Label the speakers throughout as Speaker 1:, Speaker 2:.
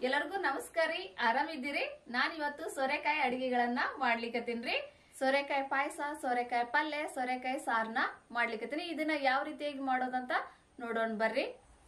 Speaker 1: ಎಲ್ಲರಿಗೂ ನಮಸ್ಕಾರ ರೀ ಆರಾಮಿದ್ದೀರಿ ನಾನ್ ಇವತ್ತು ಸೋರೆಕಾಯಿ ಅಡಿಗೆಗಳನ್ನ ಮಾಡ್ಲಿಕತ್ತೀನ್ರಿ ಸೋರೆಕಾಯಿ ಪಾಯಸ ಸೋರೆಕಾಯಿ ಪಲ್ಯ ಸೋರೆಕಾಯಿ ಸಾರ್ನ ಮಾಡ್ಲಿಕತ್ತೀನಿ ಇದನ್ನ ಯಾವ ರೀತಿಯಾಗಿ ಮಾಡೋದಂತ ನೋಡೋಣ ಬರ್ರಿ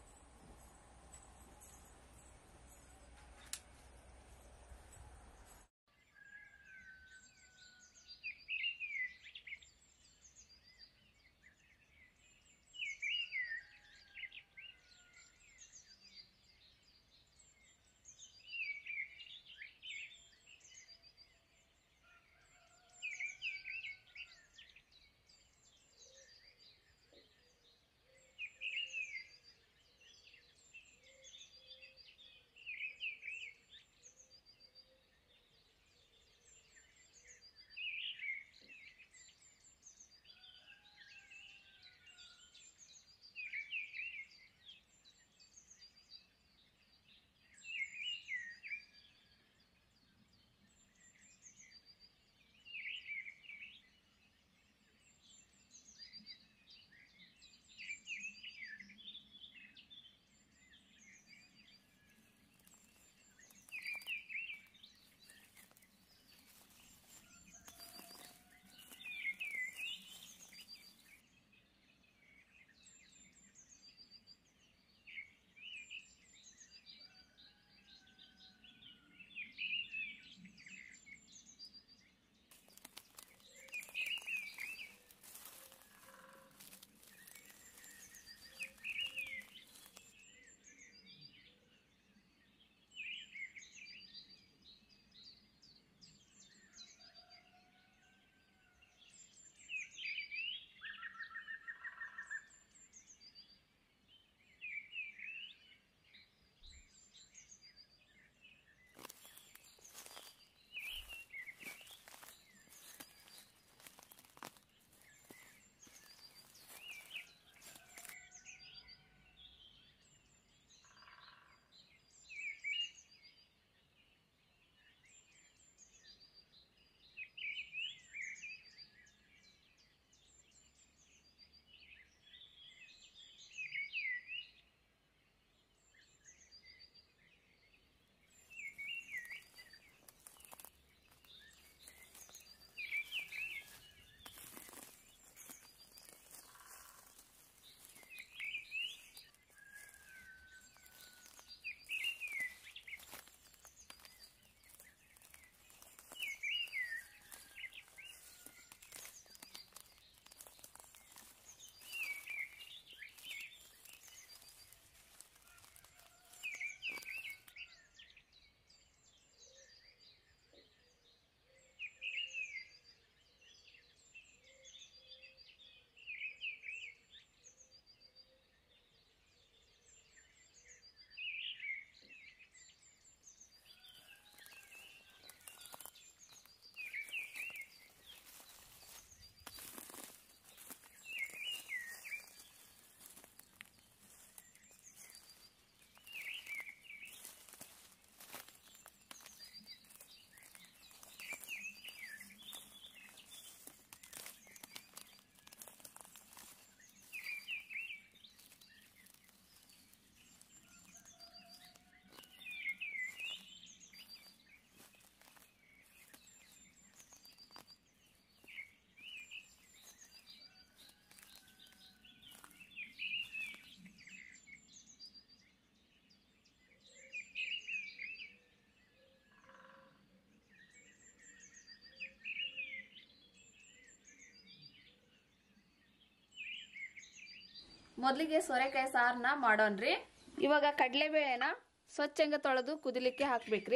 Speaker 1: ಮೊದಲಿಗೆ ಸೋರೆಕಾಯಿ ಸಾರನ್ನ ಮಾಡೋಣ್ರಿ ಇವಾಗ ಕಡಲೆಬೇಳೆನ ಸ್ವಚ್ಛಂಗ ತೊಳೆದು ಕುದಿಲಿಕ್ಕೆ ಹಾಕ್ಬೇಕ್ರಿ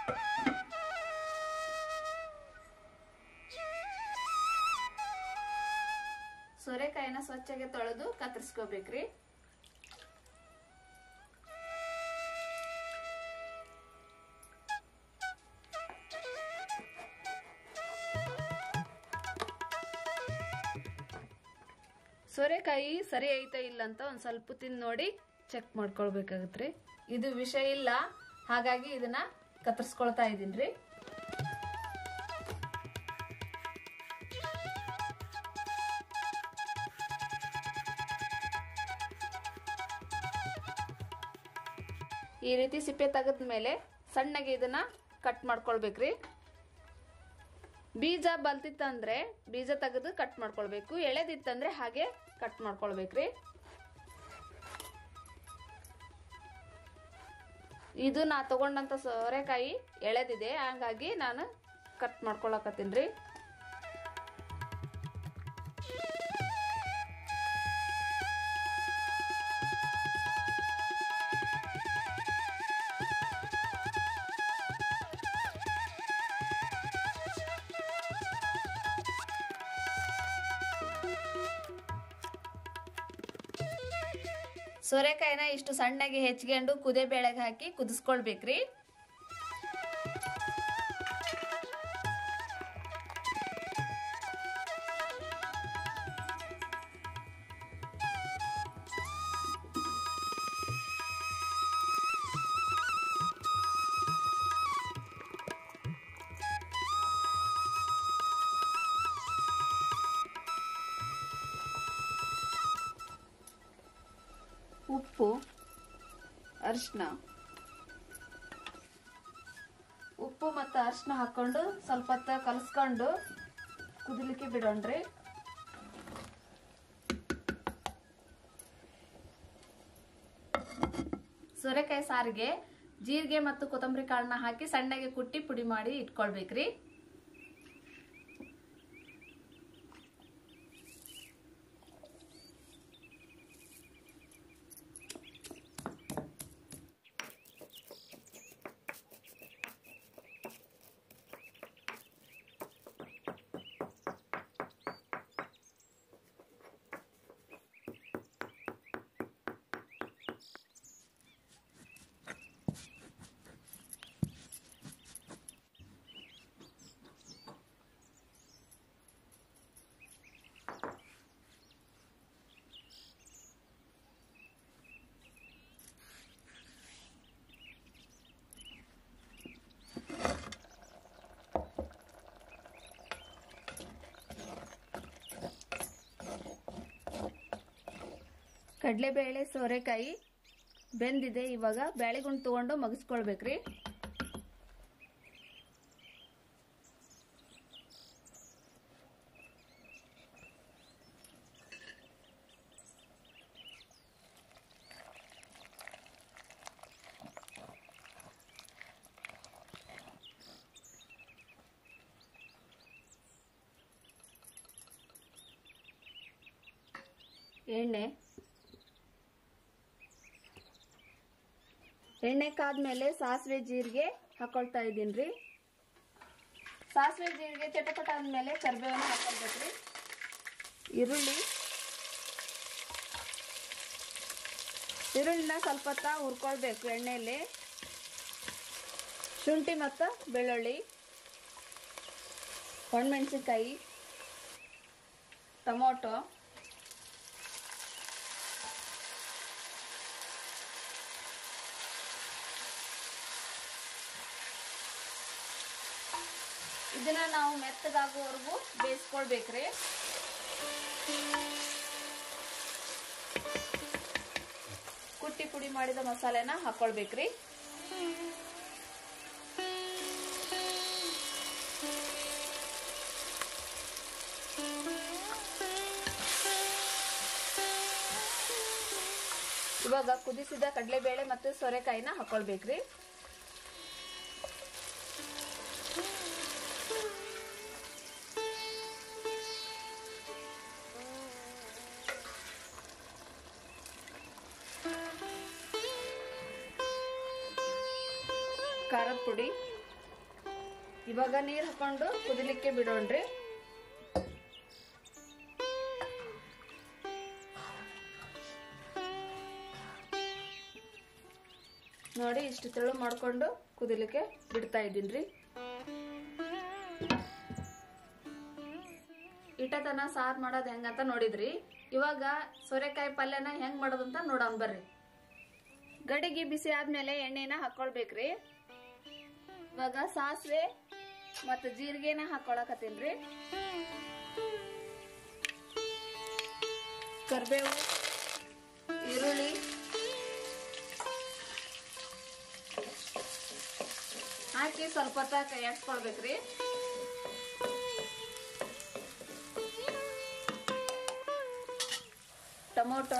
Speaker 1: ಸೋರೆಕಾಯಿನ ಸ್ವಚ್ಛಗೆ ತೊಳೆದು ಕತ್ತರಿಸ್ಕೋಬೇಕ್ರಿ ಸೋರೆಕಾಯಿ ಸರಿ ಐತ ಇಲ್ಲ ಅಂತ ಒಂದ್ ಸ್ವಲ್ಪ ತಿಂದು ನೋಡಿ ಚೆಕ್ ಮಾಡ್ಕೊಳ್ಬೇಕಾಗತ್ರಿ ಇದು ವಿಷ ಇಲ್ಲ ಹಾಗಾಗಿ ಇದನ್ನ ಕತ್ತರಿಸ್ಕೊಳ್ತಾ ಇದೀನ್ರಿ ಈ ರೀತಿ ಸಿಪ್ಪೆ ತೆಗೆದ ಮೇಲೆ ಸಣ್ಣಗೆ ಇದನ್ನ ಕಟ್ ಮಾಡ್ಕೊಳ್ಬೇಕ್ರಿ ಬೀಜ ಬಲ್ತಿತ್ತಂದ್ರೆ ಬೀಜ ತೆಗೆದು ಕಟ್ ಮಾಡ್ಕೊಳ್ಬೇಕು ಎಳೆದಿತ್ತಂದ್ರೆ ಹಾಗೆ ಕಟ್ ಮಾಡ್ಕೊಳ್ಬೇಕ್ರಿ ಇದು ನಾ ತಗೊಂಡಂತ ಸೋರೆಕಾಯಿ ಎಳೆದಿದೆ ಹಂಗಾಗಿ ನಾನು ಕಟ್ ಮಾಡ್ಕೊಳಕತ್ತೀನ್ರಿ ಸೋರೆಕಾಯಿನ ಇಷ್ಟು ಸಣ್ಣಗೆ ಹೆಚ್ಚಿಕೊಂಡು ಕುದೆ ಬೇಳೆಗೆ ಹಾಕಿ ಕುದಿಸ್ಕೊಳ್ಬೇಕ್ರಿ ಉಪ್ಪು ಅರಿಶಿನ ಉಪ್ಪು ಮತ್ತು ಅರಿಶಿನ ಹಾಕೊಂಡು ಸ್ವಲ್ಪ ಹೊತ್ತ ಕಲಸ್ಕೊಂಡು ಕುದಿಲಿಕ್ಕೆ ಬಿಡೋಣ್ರಿ ಸೋರೆಕಾಯಿ ಸಾರಿಗೆ ಜೀರಿಗೆ ಮತ್ತು ಕೊತ್ತಂಬರಿ ಕಾಳನ್ನ ಹಾಕಿ ಸಣ್ಣಗೆ ಕುಟ್ಟಿ ಪುಡಿ ಮಾಡಿ ಇಟ್ಕೊಳ್ಬೇಕ್ರಿ ಕಡಲೆಬೇಳೆ ಸೋರೆಕಾಯಿ ಬೆಂದಿದೆ ಇವಾಗ ಬ್ಯಾಳೆಗುಂಡು ತಗೊಂಡು ಮಗಸ್ಕೊಳ್ಬೇಕ್ರಿ ಎಣ್ಣೆ ಎಣ್ಣೆ ಕಾದ್ಮೇಲೆ ಸಾಸಿವೆ ಜೀರಿಗೆ ಹಾಕೊಳ್ತಾ ಇದ್ದೀನ್ರಿ ಸಾಸಿವೆ ಜೀರಿಗೆ ಚಟಪಟ ಆದ್ಮೇಲೆ ಕರಿಬೇವನ್ನ ಹಾಕೊಳ್ಬೇಕ್ರಿ ಈರುಳ್ಳಿ ಈರುಳ್ಳಿನ ಸ್ವಲ್ಪ ಹೊತ್ತ ಹುರ್ಕೊಳ್ಬೇಕು ಎಣ್ಣೆಯಲ್ಲಿ ಶುಂಠಿ ಮತ್ತು ಬೆಳ್ಳುಳ್ಳಿ ಒಣಮೆಣಸಿನ್ಕಾಯಿ ಟೊಮೊಟೊ ಇದನ್ನ ನಾವು ಮೆತ್ತಗಾಗುವವರೆಗೂ ಬೇಯಿಸ್ಕೊಳ್ಬೇಕ್ರಿ ಕುಟ್ಟಿ ಪುಡಿ ಮಾಡಿದ ಮಸಾಲೆನ ಹಾಕೊಳ್ಬೇಕ್ರಿ ಇವಾಗ ಕುದಿಸಿದ ಕಡಲೆಬೇಳೆ ಮತ್ತು ಸೋರೆಕಾಯಿನ ಹಾಕೊಳ್ಬೇಕ್ರಿ ಖಾರದ ಪುಡಿ ಇವಾಗ ನೀರ್ ಹಾಕೊಂಡು ಕುದಿಲಿಕ್ಕೆ ಬಿಡೋಣ್ರಿ ನೋಡಿ ಇಷ್ಟು ತೆಳು ಮಾಡ್ಕೊಂಡು ಕುದಿಲಿಕ್ಕೆ ಬಿಡ್ತಾ ಇದ್ದೀನ್ರಿ ಇಟ್ಟತನ ಸಾರ್ ಮಾಡೋದ್ ಹೆಂಗಂತ ನೋಡಿದ್ರಿ ಇವಾಗ ಸೋರೆಕಾಯಿ ಪಲ್ಯನ ಹೆಂಗ್ ಮಾಡೋದಂತ ನೋಡೋಣ ಬರ್ರಿ ಗಡಿಗೆ ಬಿಸಿ ಆದ್ಮೇಲೆ ಎಣ್ಣೆನ ಹಾಕೊಳ್ಬೇಕ್ರಿ ಇವಾಗ ಸಾಸಿವೆ ಮತ್ತು ಜೀರಿಗೆನ ಹಾಕೊಳಕತ್ತೀನ್ರಿ ಕರ್ಬೇವು ಈರುಳ್ಳಿ ಹಾಕಿ ಸ್ವಲ್ಪ ಹೊತ್ತ ಕೈ ಹಾಕ್ಸ್ಕೊಳ್ಬೇಕ್ರಿ ಟೊಮೊಟೊ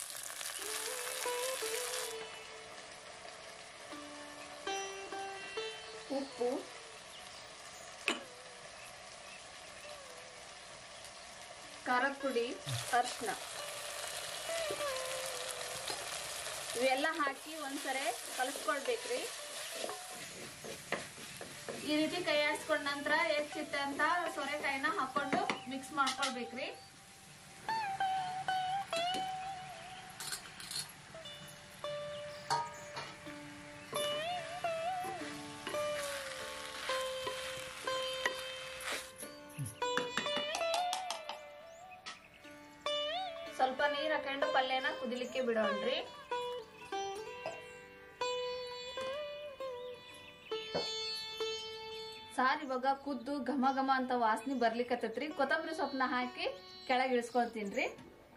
Speaker 1: ಉಪ್ಪು ಖಾರದ ಪುಡಿ ಅರ್ಶಿನ ಇವೆಲ್ಲ ಹಾಕಿ ಒಂದ್ಸರಿ ಕಲಿಸ್ಕೊಳ್ಬೇಕ್ರಿ ಈ ರೀತಿ ಕೈ ಆಡಿಸ್ಕೊಂಡ ನಂತರ ಹೆಚ್ಚಿತ್ತೆ ಅಂತ ಸೋರೆಕಾಯಿನ ಹಾಕೊಂಡು ಮಿಕ್ಸ್ ಮಾಡ್ಕೊಳ್ಬೇಕ್ರಿ ಸ್ವಲ್ಪ ನೀರ್ ಹಾಕೊಂಡು ಪಲ್ಯನ ಕುದಿಲಿಕ್ಕೆ ಬಿಡೋಣ್ರಿ ಸಾರ್ ಇವಾಗ ಕುದ್ದು ಘಮ ಘಮ ಅಂತ ವಾಸನೆ ಬರ್ಲಿಕ್ಕತ್ತೈತ್ರಿ ಕೊತ್ತಂಬರಿ ಸೊಪ್ಪನ್ನ ಹಾಕಿ ಕೆಳಗೆ ಇಳಿಸ್ಕೊಳ್ತೀನ್ರಿ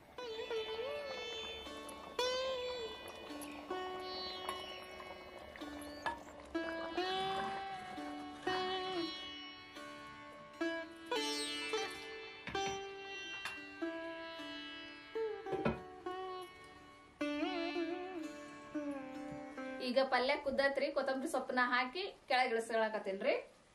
Speaker 1: ಈಗ ಪಲ್ಯ ಕುದ್ದತ್ರಿ ಕೊತ್ತಂಬರಿ ಸೊಪ್ಪನ್ನ ಹಾಕಿ ಕೆಳಗೆ ಇಳಿಸ್ಕೊಳಕತ್ತೀನ್ರಿ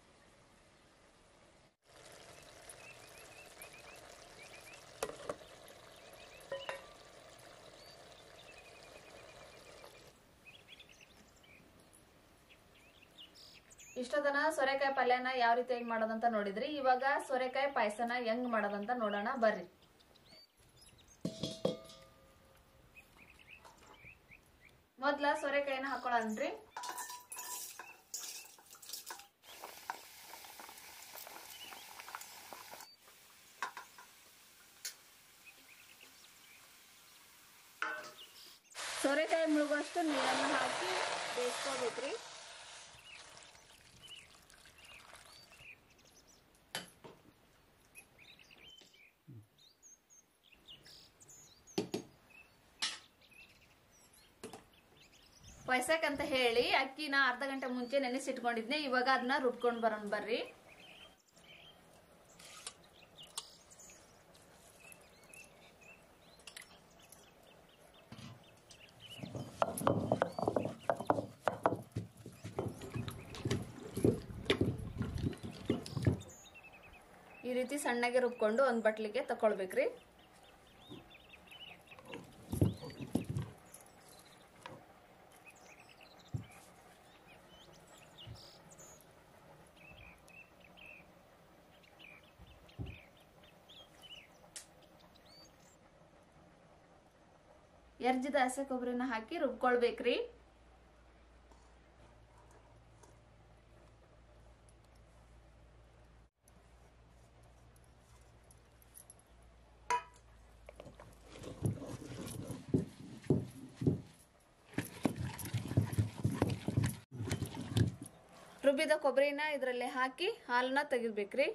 Speaker 1: ಇಷ್ಟೊತ್ತನ ಸೋರೆಕಾಯಿ ಪಲ್ಯನ ಯಾವ ರೀತಿಯಾಗಿ ಮಾಡೋದಂತ ನೋಡಿದ್ರಿ ಇವಾಗ ಸೋರೆಕಾಯಿ ಪಾಯಸನ ಹೆಂಗ್ ಮಾಡೋದಂತ ನೋಡೋಣ ಬರ್ರಿ ಮೊದ್ಲ ಸೋರೆಕಾಯಿನ ಹಾಕೊಳ್ಳೋಣ್ರಿ ಸೋರೆಕಾಯಿ ಮುಳುಗುವಷ್ಟು ನೀರನ್ನು ಹಾಕಿ ಬೇಯಿಸ್ಕೋಬೇಕ್ರಿ ಅಂತ ಹೇಳಿ ಅಕ್ಕಿನ ಅರ್ಧ ಗಂಟೆ ಮುಂಚೆ ನೆನೆಸಿಟ್ಕೊಂಡಿದ್ನೆ ಇವಾಗ ಅದನ್ನ ರುಬ್ಕೊಂಡ್ ಬರೋಣ ಬರ್ರಿ ಈ ರೀತಿ ಸಣ್ಣಗೆ ರುಬ್ಕೊಂಡು ಒಂದ್ ಬಟ್ಲಿಗೆ ತಕೊಳ್ಬೇಕ್ರಿ ಎರ್ಜಿದ ಹಸೆ ಕೊಬ್ಬರಿನ ಹಾಕಿ ರುಬ್ಕೊಳ್ಬೇಕ್ರಿ ರುಬ್ಬಿದ ಕೊಬ್ಬರಿನ ಇದರಲ್ಲಿ ಹಾಕಿ ಹಾಲನ್ನ ತೆಗಿಬೇಕ್ರಿ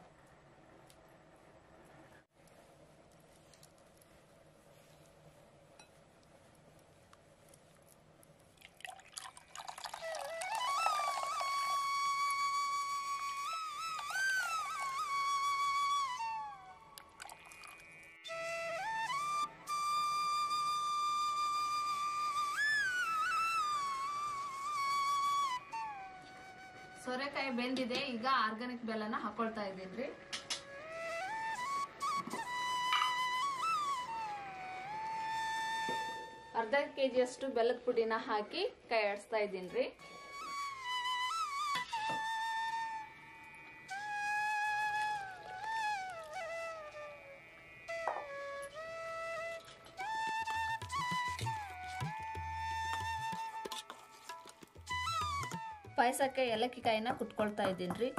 Speaker 1: ಸೋರೆಕಾಯಿ ಬೆಂದಿದೆ ಈಗ ಆರ್ಗಾನಿಕ್ ಬೆಲ್ಲನ ಹಾಕೊಳ್ತಾ ಇದ್ದೀನಿ ಅರ್ಧ ಕೆಜಿ ಅಷ್ಟು ಬೆಲ್ಲದ ಪುಡಿನ ಹಾಕಿ ಕೈ ಆಡಿಸ್ತಾ ಇದ್ದೀನಿ ಪಾಯಸಕ್ಕೆ ಏಲಕ್ಕಿ ಕಾಯಿನ ಕುಟ್ಕೊಳ್ತಾ ಇದ್ದೀನಿ ರೀ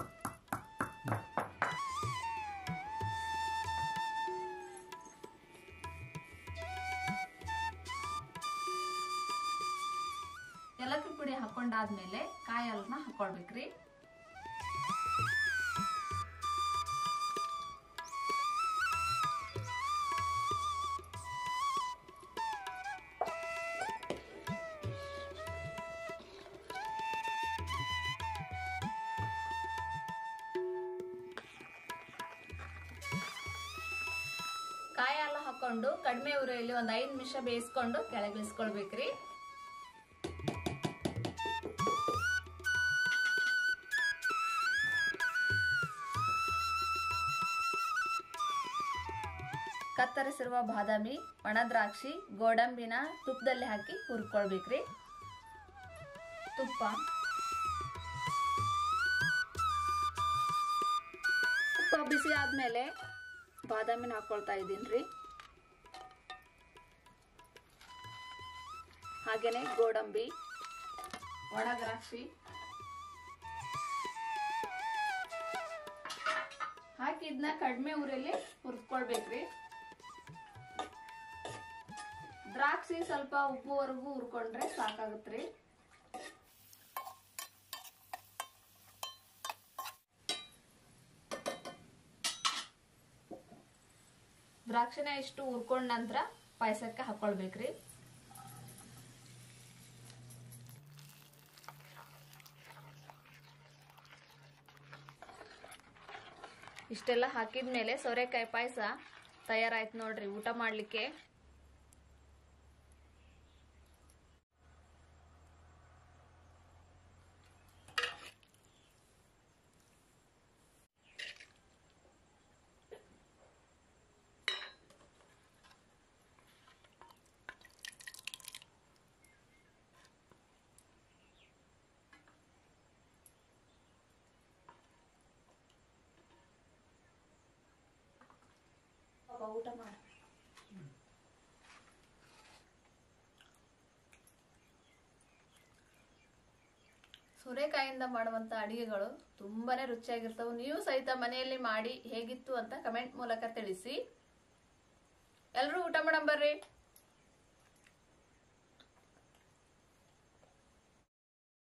Speaker 1: ಏಲಕ್ಕಿ ಪುಡಿ ಹಾಕೊಂಡಾದ್ಮೇಲೆ ಕಾಯಿ ಹಾಲನ್ನ ಹಾಕೊಳ್ಬೇಕ್ರಿ ಕಾಯಿ ಹಾಲು ಹಾಕೊಂಡು ಕಡಿಮೆ ಉರಿಯಲ್ಲಿ ಒಂದ್ ಐದ್ ನಿಮಿಷ ಬೇಯಿಸ್ಕೊಂಡು ಕೆಳಗಿಳಿಸ್ಕೊಳ್ಬೇಕ್ರಿ ಕತ್ತರಿಸಿರುವ ಬಾದಾಮಿ ಒಣ ದ್ರಾಕ್ಷಿ ಗೋಡಂಬಿನ ತುಪ್ಪದಲ್ಲಿ ಹಾಕಿ ಹುರ್ಕೊಳ್ಬೇಕ್ರಿ ತುಪ್ಪ ತುಪ್ಪ ಬಿಸಿ ಆದ್ಮೇಲೆ ಬಾದಾಮಿನ ಹಾಕೊಳ್ತಾ ಇದ್ದೀನಿ ರೀ ಹಾಗೇನೆ ಗೋಡಂಬಿ ಒಣ ದ್ರಾಕ್ಷಿ ಹಾಕಿ ಇದನ್ನ ಕಡಿಮೆ ಊರಲ್ಲಿ ಹುರ್ಕೊಳ್ಬೇಕ್ರಿ ದ್ರಾಕ್ಷಿ ಸ್ವಲ್ಪ ಉಪ್ಪುವರೆಗೂ ಹುರ್ಕೊಂಡ್ರೆ ಸಾಕಾಗತ್ರಿ ದ್ರಾಕ್ಷಿನ ಇಷ್ಟು ಹುರ್ಕೊಂಡ ನಂತರ ಪಾಯಸಕ್ಕೆ ಹಾಕೊಳ್ಬೇಕ್ರಿ ಇಷ್ಟೆಲ್ಲ ಹಾಕಿದ್ಮೇಲೆ ಸೋರೆಕಾಯಿ ಪಾಯಸ ತಯಾರಾಯ್ತು ನೋಡ್ರಿ ಊಟ ಮಾಡ್ಲಿಕ್ಕೆ ಪಾಪ ಊಟ ಮಾಡ ಸೂರ್ಯಕಾಯಿಂದ ಮಾಡುವಂತ ಅಡಿಗೆಗಳು ತುಂಬಾನೇ ರುಚಿಯಾಗಿರ್ತವೆ ನೀವು ಸಹಿತ ಮನೆಯಲ್ಲಿ ಮಾಡಿ ಹೇಗಿತ್ತು ಅಂತ ಕಮೆಂಟ್ ಮೂಲಕ ತಿಳಿಸಿ ಎಲ್ರೂ ಊಟ ಮಾಡಂಬರ್ರಿ